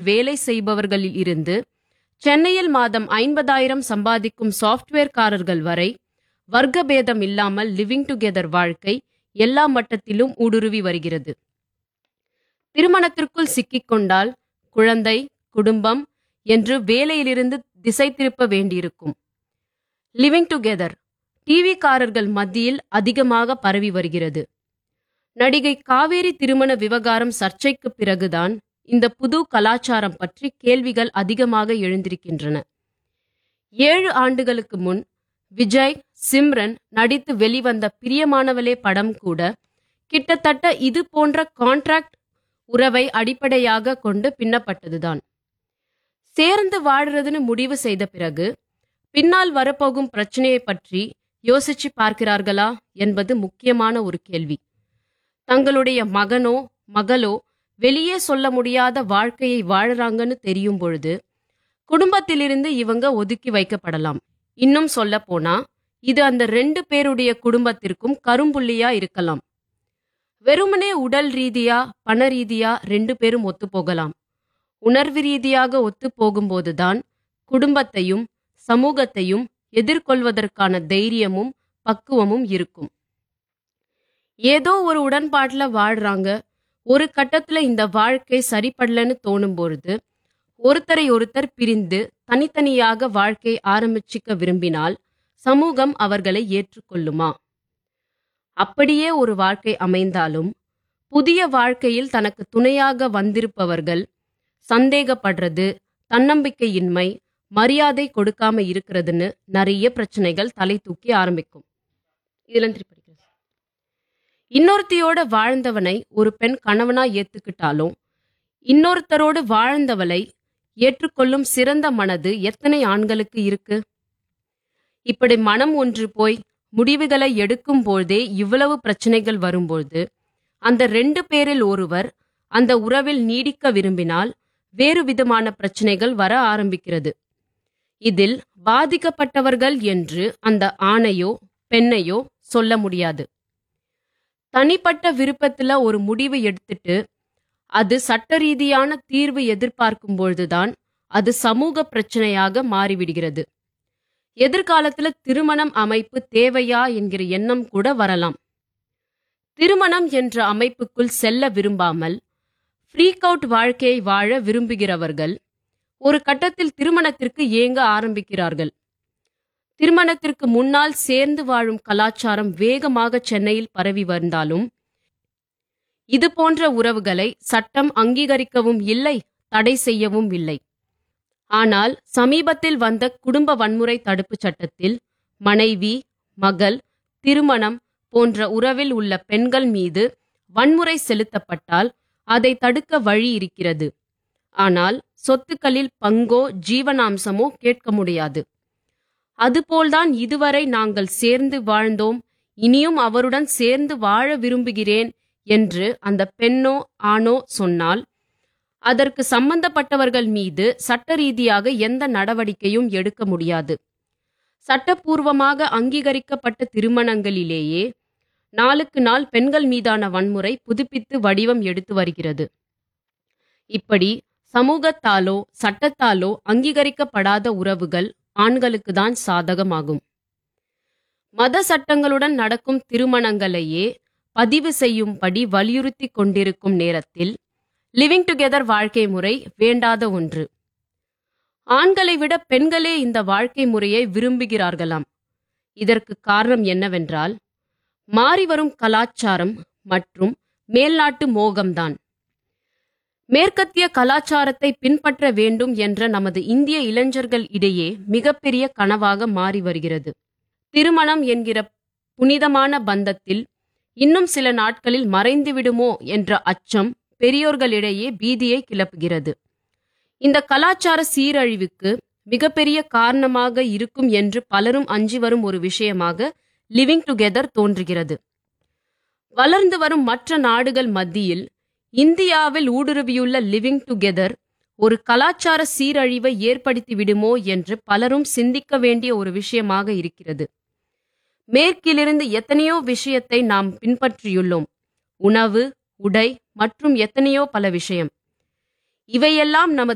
வேலை செய்பவர்களில் இருந்து சென்னையில் மாதம் ஐம்பதாயிரம் சம்பாதிக்கும் சாஃப்ட்வேர்காரர்கள் வரை வர்க்கபேதம் இல்லாமல் லிவிங் டுகெதர் வாழ்க்கை எல்லா மட்டத்திலும் ஊடுருவி வருகிறது திருமணத்திற்குள் சிக்கிக்கொண்டால் குழந்தை குடும்பம் என்று வேலையிலிருந்து திசை திருப்ப வேண்டியிருக்கும் லிவிங் டுகெதர் டிவிக்காரர்கள் மத்தியில் அதிகமாக பரவி வருகிறது நடிகை காவேரி திருமண விவகாரம் சர்ச்சைக்கு பிறகுதான் இந்த புது கலாச்சாரம் பற்றி கேள்விகள் அதிகமாக எழுந்திருக்கின்றன ஏழு ஆண்டுகளுக்கு முன் விஜய் சிம்ரன் நடித்து வெளிவந்த பிரியமானவளே படம் கூட கிட்டத்தட்ட இது போன்ற கான்ட்ராக்ட் உறவை அடிப்படையாக கொண்டு பின்னப்பட்டதுதான் சேர்ந்து வாழுறதுன்னு முடிவு செய்த பிறகு பின்னால் வரப்போகும் பிரச்சனையை பற்றி யோசிச்சு பார்க்கிறார்களா என்பது முக்கியமான ஒரு கேள்வி தங்களுடைய மகனோ மகளோ வெளியே சொல்ல முடியாத வாழ்க்கையை வாழறாங்கன்னு தெரியும் பொழுது குடும்பத்திலிருந்து இவங்க ஒதுக்கி வைக்கப்படலாம் இன்னும் சொல்ல போனா இது அந்த ரெண்டு பேருடைய குடும்பத்திற்கும் கரும்புள்ளியா இருக்கலாம் வெறுமனே உடல் ரீதியா பண ரீதியா ரெண்டு பேரும் ஒத்து போகலாம் உணர்வு ரீதியாக ஒத்து போகும்போதுதான் குடும்பத்தையும் சமூகத்தையும் எதிர்கொள்வதற்கான தைரியமும் பக்குவமும் இருக்கும் ஏதோ ஒரு உடன்பாட்டுல வாழ்றாங்க ஒரு கட்டத்துல இந்த வாழ்க்கை சரிப்படலன்னு தோணும் பொழுது ஒருத்தரை ஒருத்தர் பிரிந்து தனித்தனியாக வாழ்க்கை ஆரம்பிச்சுக்க விரும்பினால் சமூகம் அவர்களை ஏற்றுக்கொள்ளுமா அப்படியே ஒரு வாழ்க்கை அமைந்தாலும் புதிய வாழ்க்கையில் தனக்கு துணையாக வந்திருப்பவர்கள் சந்தேகப்படுறது தன்னம்பிக்கையின்மை மரியாதை கொடுக்காம இருக்கிறதுன்னு நிறைய பிரச்சனைகள் தலை தூக்கி ஆரம்பிக்கும் இதுல திருப்பி படிக்கிறேன். இன்னொருத்தியோட வாழ்ந்தவனை ஒரு பெண் கணவனா ஏத்துக்கிட்டாலும் இன்னொருத்தரோடு வாழ்ந்தவளை ஏற்றுக்கொள்ளும் சிறந்த மனது எத்தனை ஆண்களுக்கு இருக்கு இப்படி மனம் ஒன்று போய் முடிவுகளை எடுக்கும் பொழுதே இவ்வளவு பிரச்சனைகள் வரும்பொழுது அந்த ரெண்டு பேரில் ஒருவர் அந்த உறவில் நீடிக்க விரும்பினால் வேறு விதமான பிரச்சனைகள் வர ஆரம்பிக்கிறது இதில் பாதிக்கப்பட்டவர்கள் என்று அந்த ஆணையோ பெண்ணையோ சொல்ல முடியாது தனிப்பட்ட விருப்பத்துல ஒரு முடிவு எடுத்துட்டு அது சட்ட ரீதியான தீர்வு எதிர்பார்க்கும் பொழுதுதான் அது சமூக பிரச்சனையாக மாறிவிடுகிறது எதிர்காலத்துல திருமணம் அமைப்பு தேவையா என்கிற எண்ணம் கூட வரலாம் திருமணம் என்ற அமைப்புக்குள் செல்ல விரும்பாமல் ஃப்ரீக் அவுட் வாழ்க்கையை வாழ விரும்புகிறவர்கள் ஒரு கட்டத்தில் திருமணத்திற்கு ஏங்க ஆரம்பிக்கிறார்கள் திருமணத்திற்கு முன்னால் சேர்ந்து வாழும் கலாச்சாரம் வேகமாக சென்னையில் பரவி வந்தாலும் இது போன்ற உறவுகளை சட்டம் அங்கீகரிக்கவும் இல்லை தடை செய்யவும் இல்லை ஆனால் சமீபத்தில் வந்த குடும்ப வன்முறை தடுப்புச் சட்டத்தில் மனைவி மகள் திருமணம் போன்ற உறவில் உள்ள பெண்கள் மீது வன்முறை செலுத்தப்பட்டால் அதை தடுக்க வழி இருக்கிறது ஆனால் சொத்துக்களில் பங்கோ ஜீவனாம்சமோ கேட்க முடியாது அதுபோல்தான் இதுவரை நாங்கள் சேர்ந்து வாழ்ந்தோம் இனியும் அவருடன் சேர்ந்து வாழ விரும்புகிறேன் என்று அந்த பெண்ணோ ஆணோ சொன்னால் அதற்கு சம்பந்தப்பட்டவர்கள் மீது சட்ட ரீதியாக எந்த நடவடிக்கையும் எடுக்க முடியாது சட்டப்பூர்வமாக அங்கீகரிக்கப்பட்ட திருமணங்களிலேயே நாளுக்கு நாள் பெண்கள் மீதான வன்முறை புதுப்பித்து வடிவம் எடுத்து வருகிறது இப்படி சமூகத்தாலோ சட்டத்தாலோ அங்கீகரிக்கப்படாத உறவுகள் ஆண்களுக்கு தான் சாதகமாகும் மத சட்டங்களுடன் நடக்கும் திருமணங்களையே பதிவு செய்யும்படி வலியுறுத்தி கொண்டிருக்கும் நேரத்தில் லிவிங் டுகெதர் வாழ்க்கை முறை வேண்டாத ஒன்று ஆண்களை விட பெண்களே இந்த வாழ்க்கை முறையை விரும்புகிறார்களாம் இதற்கு காரணம் என்னவென்றால் மாறிவரும் கலாச்சாரம் மற்றும் மேல்நாட்டு மோகம்தான் மேற்கத்திய கலாச்சாரத்தை பின்பற்ற வேண்டும் என்ற நமது இந்திய இளைஞர்கள் இடையே மிகப்பெரிய கனவாக மாறி வருகிறது திருமணம் என்கிற புனிதமான பந்தத்தில் இன்னும் சில நாட்களில் மறைந்துவிடுமோ என்ற அச்சம் பெரியோர்களிடையே பீதியை கிளப்புகிறது இந்த கலாச்சார சீரழிவுக்கு மிகப்பெரிய காரணமாக இருக்கும் என்று பலரும் அஞ்சி வரும் ஒரு விஷயமாக லிவிங் டுகெதர் தோன்றுகிறது வளர்ந்து வரும் மற்ற நாடுகள் மத்தியில் இந்தியாவில் ஊடுருவியுள்ள லிவிங் டுகெதர் ஒரு கலாச்சார சீரழிவை ஏற்படுத்தி விடுமோ என்று பலரும் சிந்திக்க வேண்டிய ஒரு விஷயமாக இருக்கிறது மேற்கிலிருந்து எத்தனையோ விஷயத்தை நாம் பின்பற்றியுள்ளோம் உணவு உடை மற்றும் எத்தனையோ பல விஷயம் இவையெல்லாம் நமது